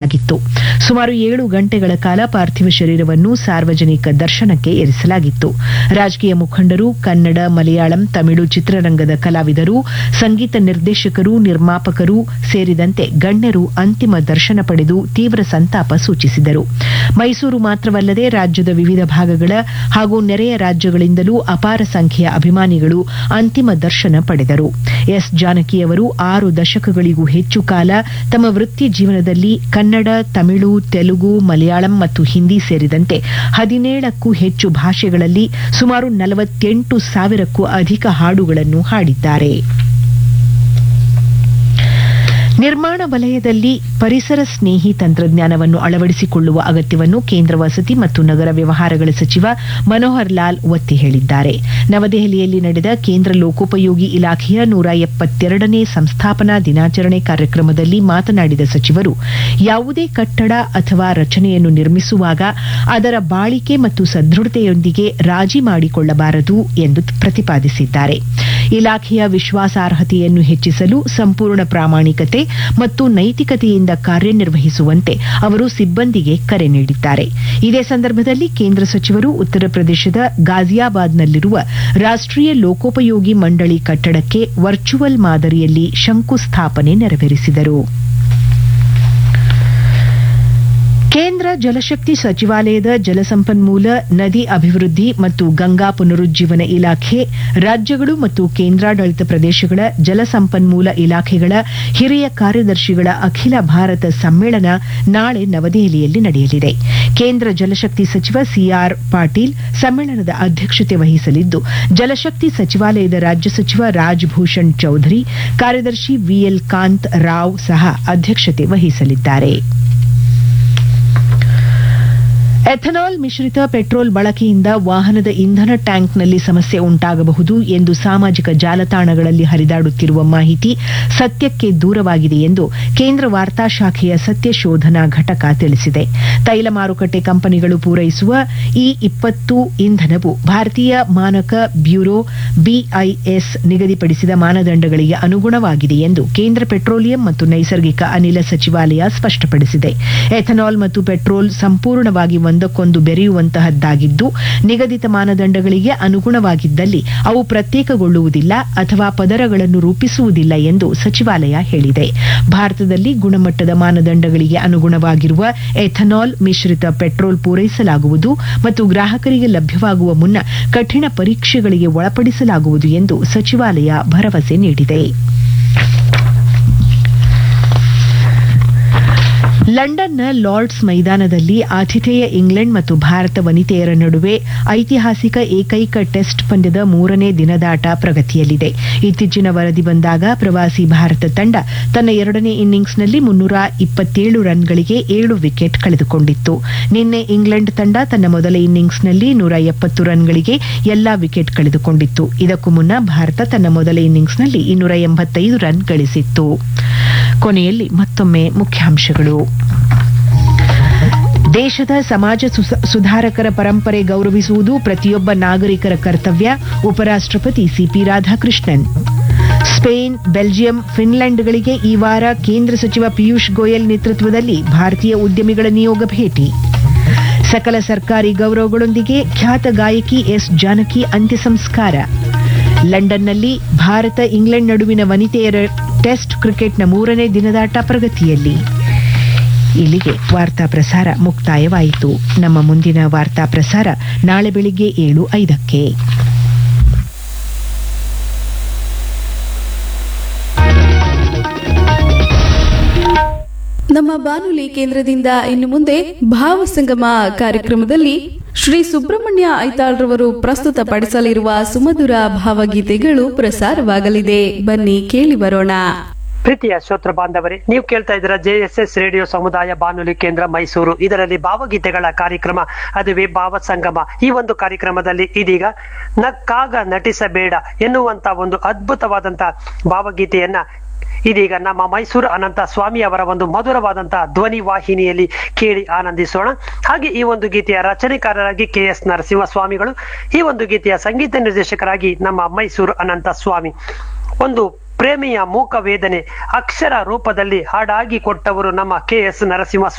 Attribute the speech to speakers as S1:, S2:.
S1: ಮಾಡಲಾಗಿತ್ತು ಸುಮಾರು ಏಳು ಗಂಟೆಗಳ ಕಾಲ ಪಾರ್ಥಿವ ಶರೀರವನ್ನು ಸಾರ್ವಜನಿಕ ದರ್ಶನಕ್ಕೆ ಇರಿಸಲಾಗಿತ್ತು ರಾಜಕೀಯ ಮುಖಂಡರು ಕನ್ನಡ ಮಲಯಾಳಂ ತಮಿಳು ಚಿತ್ರರಂಗದ ಕಲಾವಿದರು ಸಂಗೀತ ನಿರ್ದೇಶಕರು ನಿರ್ಮಾಪಕರು ಸೇರಿದಂತೆ ಗಣ್ಯರು ಅಂತಿಮ ದರ್ಶನ ಪಡೆದು ತೀವ್ರ ಸಂತಾಪ ಸೂಚಿಸಿದರು ಮೈಸೂರು ಮಾತ್ರವಲ್ಲದೆ ರಾಜ್ಯದ ವಿವಿಧ ಭಾಗಗಳ ಹಾಗೂ ನೆರೆಯ ರಾಜ್ಯಗಳಿಂದಲೂ ಅಪಾರ ಸಂಖ್ಯೆಯ ಅಭಿಮಾನಿಗಳು ಅಂತಿಮ ದರ್ಶನ ಪಡೆದರು ಎಸ್ ಜಾನಕಿಯವರು ಆರು ದಶಕಗಳಿಗೂ ಹೆಚ್ಚು ಕಾಲ ತಮ್ಮ ವೃತ್ತಿ ಜೀವನದಲ್ಲಿ ಕನ್ನಡ ತಮಿಳು ತೆಲುಗು ಮಲಯಾಳಂ ಮತ್ತು ಹಿಂದಿ ಸೇರಿದಂತೆ ಹದಿನೇಳಕ್ಕೂ ಹೆಚ್ಚು ಭಾಷೆಗಳಲ್ಲಿ ಸುಮಾರು ನಲವತ್ತೆಂಟು ಸಾವಿರಕ್ಕೂ ಅಧಿಕ ಹಾಡುಗಳನ್ನು ಹಾಡಿದ್ದಾರೆ ನಿರ್ಮಾಣ ವಲಯದಲ್ಲಿ ಪರಿಸರ ಸ್ನೇಹಿ ತಂತ್ರಜ್ಞಾನವನ್ನು ಅಳವಡಿಸಿಕೊಳ್ಳುವ ಅಗತ್ಯವನ್ನು ಕೇಂದ್ರ ವಸತಿ ಮತ್ತು ನಗರ ವ್ಯವಹಾರಗಳ ಸಚಿವ ಮನೋಹರ್ ಲಾಲ್ ಒತ್ತಿ ಹೇಳಿದ್ದಾರೆ ನವದೆಹಲಿಯಲ್ಲಿ ನಡೆದ ಕೇಂದ್ರ ಲೋಕೋಪಯೋಗಿ ಇಲಾಖೆಯ ನೂರ ಎಪ್ಪತ್ತೆರಡನೇ ಸಂಸ್ಥಾಪನಾ ದಿನಾಚರಣೆ ಕಾರ್ಯಕ್ರಮದಲ್ಲಿ ಮಾತನಾಡಿದ ಸಚಿವರು ಯಾವುದೇ ಕಟ್ಟಡ ಅಥವಾ ರಚನೆಯನ್ನು ನಿರ್ಮಿಸುವಾಗ ಅದರ ಬಾಳಿಕೆ ಮತ್ತು ಸದೃಢತೆಯೊಂದಿಗೆ ರಾಜಿ ಮಾಡಿಕೊಳ್ಳಬಾರದು ಎಂದು ಪ್ರತಿಪಾದಿಸಿದ್ದಾರೆ ಇಲಾಖೆಯ ವಿಶ್ವಾಸಾರ್ಹತೆಯನ್ನು ಹೆಚ್ಚಿಸಲು ಸಂಪೂರ್ಣ ಪ್ರಾಮಾಣಿಕತೆ ಮತ್ತು ನೈತಿಕತೆಯಿಂದ ಕಾರ್ಯನಿರ್ವಹಿಸುವಂತೆ ಅವರು ಸಿಬ್ಬಂದಿಗೆ ಕರೆ ನೀಡಿದ್ದಾರೆ ಇದೇ ಸಂದರ್ಭದಲ್ಲಿ ಕೇಂದ್ರ ಸಚಿವರು ಉತ್ತರ ಪ್ರದೇಶದ ಗಾಜಿಯಾಬಾದ್ನಲ್ಲಿರುವ ರಾಷ್ಟೀಯ ಲೋಕೋಪಯೋಗಿ ಮಂಡಳಿ ಕಟ್ಟಡಕ್ಕೆ ವರ್ಚುವಲ್ ಮಾದರಿಯಲ್ಲಿ ಶಂಕುಸ್ಥಾಪನೆ ನೆರವೇರಿಸಿದರು ಕೇಂದ್ರ ಜಲಶಕ್ತಿ ಸಚಿವಾಲಯದ ಜಲಸಂಪನ್ಮೂಲ ನದಿ ಅಭಿವೃದ್ಧಿ ಮತ್ತು ಗಂಗಾ ಪುನರುಜ್ಜೀವನ ಇಲಾಖೆ ರಾಜ್ಯಗಳು ಮತ್ತು ಕೇಂದ್ರಾಡಳಿತ ಪ್ರದೇಶಗಳ ಜಲಸಂಪನ್ಮೂಲ ಇಲಾಖೆಗಳ ಹಿರಿಯ ಕಾರ್ಯದರ್ಶಿಗಳ ಅಖಿಲ ಭಾರತ ಸಮ್ಮೇಳನ ನಾಳೆ ನವದೆಹಲಿಯಲ್ಲಿ ನಡೆಯಲಿದೆ ಕೇಂದ್ರ ಜಲಶಕ್ತಿ ಸಚಿವ ಸಿಆರ್ ಪಾಟೀಲ್ ಸಮ್ಮೇಳನದ ಅಧ್ಯಕ್ಷತೆ ವಹಿಸಲಿದ್ದು ಜಲಶಕ್ತಿ ಸಚಿವಾಲಯದ ರಾಜ್ಯ ಸಚಿವ ರಾಜ್ಭೂಷಣ್ ಚೌಧರಿ ಕಾರ್ಯದರ್ಶಿ ವಿಎಲ್ ಕಾಂತ್ ರಾವ್ ಸಹ ಅಧ್ಯಕ್ಷತೆ ವಹಿಸಲಿದ್ದಾರೆ ಎಥನಾಲ್ ಮಿಶ್ರಿತ ಪೆಟ್ರೋಲ್ ಬಳಕೆಯಿಂದ ವಾಹನದ ಇಂಧನ ಟ್ಯಾಂಕ್ನಲ್ಲಿ ಸಮಸ್ಯೆ ಉಂಟಾಗಬಹುದು ಎಂದು ಸಾಮಾಜಿಕ ಜಾಲತಾಣಗಳಲ್ಲಿ ಹರಿದಾಡುತ್ತಿರುವ ಮಾಹಿತಿ ಸತ್ಯಕ್ಕೆ ದೂರವಾಗಿದೆ ಎಂದು ಕೇಂದ್ರ ವಾರ್ತಾ ಶಾಖೆಯ ಸತ್ಯ ಶೋಧನಾ ಘಟಕ ತಿಳಿಸಿದೆ ತೈಲ ಮಾರುಕಟ್ಟೆ ಕಂಪನಿಗಳು ಪೂರೈಸುವ ಈ ಇಪ್ಪತ್ತು ಇಂಧನವು ಭಾರತೀಯ ಮಾನಕ ಬ್ಯೂರೋ ಬಿಐಎಸ್ ನಿಗದಿಪಡಿಸಿದ ಮಾನದಂಡಗಳಿಗೆ ಅನುಗುಣವಾಗಿದೆ ಎಂದು ಕೇಂದ್ರ ಪೆಟ್ರೋಲಿಯಂ ಮತ್ತು ನೈಸರ್ಗಿಕ ಅನಿಲ ಸಚಿವಾಲಯ ಸ್ಪಷ್ಟಪಡಿಸಿದೆ ಎಥನಾಲ್ ಮತ್ತು ಪೆಟ್ರೋಲ್ ಸಂಪೂರ್ಣವಾಗಿ ಒಂದಕ್ಕೊಂದು ಬೆರೆಯುವಂತಹದ್ದಾಗಿದ್ದು ನಿಗದಿತ ಮಾನದಂಡಗಳಿಗೆ ಅನುಗುಣವಾಗಿದ್ದಲ್ಲಿ ಅವು ಪ್ರತ್ಯೇಕಗೊಳ್ಳುವುದಿಲ್ಲ ಅಥವಾ ಪದರಗಳನ್ನು ರೂಪಿಸುವುದಿಲ್ಲ ಎಂದು ಸಚಿವಾಲಯ ಹೇಳಿದೆ ಭಾರತದಲ್ಲಿ ಗುಣಮಟ್ಟದ ಮಾನದಂಡಗಳಿಗೆ ಅನುಗುಣವಾಗಿರುವ ಎಥನಾಲ್ ಮಿಶ್ರಿತ ಪೆಟ್ರೋಲ್ ಪೂರೈಸಲಾಗುವುದು ಮತ್ತು ಗ್ರಾಹಕರಿಗೆ ಲಭ್ಯವಾಗುವ ಮುನ್ನ ಕಠಿಣ ಪರೀಕ್ಷೆಗಳಿಗೆ ಒಳಪಡಿಸಲಾಗುವುದು ಎಂದು ಸಚಿವಾಲಯ ಭರವಸೆ ನೀಡಿದೆ ಲಂಡನ್ನ ಲಾರ್ಡ್ಸ್ ಮೈದಾನದಲ್ಲಿ ಆತಿಥೇಯ ಇಂಗ್ಲೆಂಡ್ ಮತ್ತು ಭಾರತ ವನಿತೆಯರ ನಡುವೆ ಐತಿಹಾಸಿಕ ಏಕೈಕ ಟೆಸ್ಟ್ ಪಂದ್ಯದ ಮೂರನೇ ದಿನದಾಟ ಪ್ರಗತಿಯಲ್ಲಿದೆ ಇತ್ತೀಚಿನ ವರದಿ ಬಂದಾಗ ಪ್ರವಾಸಿ ಭಾರತ ತಂಡ ತನ್ನ ಎರಡನೇ ಇನ್ನಿಂಗ್ಸ್ನಲ್ಲಿ ಮುನ್ನೂರ ಇಪ್ಪತ್ತೇಳು ರನ್ಗಳಿಗೆ ಏಳು ವಿಕೆಟ್ ಕಳೆದುಕೊಂಡಿತ್ತು ನಿನ್ನೆ ಇಂಗ್ಲೆಂಡ್ ತಂಡ ತನ್ನ ಮೊದಲ ಇನ್ನಿಂಗ್ಸ್ನಲ್ಲಿ ನೂರ ಎಪ್ಪತ್ತು ರನ್ಗಳಿಗೆ ಎಲ್ಲಾ ವಿಕೆಟ್ ಕಳೆದುಕೊಂಡಿತ್ತು ಇದಕ್ಕೂ ಮುನ್ನ ಭಾರತ ತನ್ನ ಮೊದಲ ಇನ್ನಿಂಗ್ಸ್ನಲ್ಲಿ ಇನ್ನೂರ ಎಂಬತ್ತೈದು ರನ್ ಗಳಿಸಿತ್ತು ಕೊನೆಯಲ್ಲಿ ಮತ್ತೊಮ್ಮೆ ಮುಖ್ಯಾಂಶಗಳು ದೇಶದ ಸಮಾಜ ಸುಧಾರಕರ ಪರಂಪರೆ ಗೌರವಿಸುವುದು ಪ್ರತಿಯೊಬ್ಬ ನಾಗರಿಕರ ಕರ್ತವ್ಯ ಉಪರಾಷ್ಟಪತಿ ಸಿಪಿ ರಾಧಾಕೃಷ್ಣನ್ ಸ್ಪೇನ್ ಬೆಲ್ಜಿಯಂ ಫಿನ್ಲೆಂಡ್ಗಳಿಗೆ ಈ ವಾರ ಕೇಂದ್ರ ಸಚಿವ ಪಿಯೂಷ್ ಗೋಯಲ್ ನೇತೃತ್ವದಲ್ಲಿ ಭಾರತೀಯ ಉದ್ಯಮಿಗಳ ನಿಯೋಗ ಭೇಟಿ ಸಕಲ ಸರ್ಕಾರಿ ಗೌರವಗಳೊಂದಿಗೆ ಖ್ಯಾತ ಗಾಯಕಿ ಎಸ್ ಜಾನಕಿ ಅಂತ್ಯ ಸಂಸ್ಕಾರ ಲಂಡನ್ನಲ್ಲಿ ಭಾರತ ಇಂಗ್ಲೆಂಡ್ ನಡುವಿನ ವನಿತೆಯರ ಟೆಸ್ಟ್ ಕ್ರಿಕೆಟ್ನ ಮೂರನೇ ದಿನದಾಟ ಪ್ರಗತಿಯಲ್ಲಿ ಇಲ್ಲಿಗೆ ವಾರ್ತಾ ಪ್ರಸಾರ ಮುಕ್ತಾಯವಾಯಿತು ನಮ್ಮ ಮುಂದಿನ ವಾರ್ತಾ ಪ್ರಸಾರ ನಾಳೆ ಬೆಳಿಗ್ಗೆ ಏಳು ಐದಕ್ಕೆ
S2: ನಮ್ಮ ಬಾನುಲಿ ಕೇಂದ್ರದಿಂದ ಇನ್ನು ಮುಂದೆ ಭಾವಸಂಗಮ ಕಾರ್ಯಕ್ರಮದಲ್ಲಿ ಶ್ರೀ ಸುಬ್ರಹ್ಮಣ್ಯ ಐತಾಳ್ರವರು ಪ್ರಸ್ತುತಪಡಿಸಲಿರುವ ಸುಮಧುರ ಭಾವಗೀತೆಗಳು ಪ್ರಸಾರವಾಗಲಿದೆ ಬನ್ನಿ ಕೇಳಿ ಬರೋಣ
S3: ಪ್ರೀತಿಯ ಶ್ರೋತ್ರ ಬಾಂಧವರೇ ನೀವು ಕೇಳ್ತಾ ಇದ್ದೀರಾ ಜೆ ಎಸ್ ಎಸ್ ರೇಡಿಯೋ ಸಮುದಾಯ ಬಾನುಲಿ ಕೇಂದ್ರ ಮೈಸೂರು ಇದರಲ್ಲಿ ಭಾವಗೀತೆಗಳ ಕಾರ್ಯಕ್ರಮ ಅದುವೇ ಭಾವ ಸಂಗಮ ಈ ಒಂದು ಕಾರ್ಯಕ್ರಮದಲ್ಲಿ ಇದೀಗ ನಕ್ಕಾಗ ನಟಿಸಬೇಡ ಎನ್ನುವಂತ ಒಂದು ಅದ್ಭುತವಾದಂತ ಭಾವಗೀತೆಯನ್ನ ಇದೀಗ ನಮ್ಮ ಮೈಸೂರು ಅನಂತ ಸ್ವಾಮಿ ಅವರ ಒಂದು ಮಧುರವಾದಂತಹ ಧ್ವನಿ ವಾಹಿನಿಯಲ್ಲಿ ಕೇಳಿ ಆನಂದಿಸೋಣ ಹಾಗೆ ಈ ಒಂದು ಗೀತೆಯ ರಚನೆಕಾರರಾಗಿ ಕೆ ಎಸ್ ನರಸಿಂಹ ಸ್ವಾಮಿಗಳು ಈ ಒಂದು ಗೀತೆಯ ಸಂಗೀತ ನಿರ್ದೇಶಕರಾಗಿ ನಮ್ಮ ಮೈಸೂರು ಅನಂತ ಸ್ವಾಮಿ ಒಂದು ಪ್ರೇಮಿಯ ಮೂಕ ವೇದನೆ ಅಕ್ಷರ ರೂಪದಲ್ಲಿ ಹಾಡಾಗಿ ಕೊಟ್ಟವರು ನಮ್ಮ ಕೆ ಎಸ್ ನರಸಿಂಹ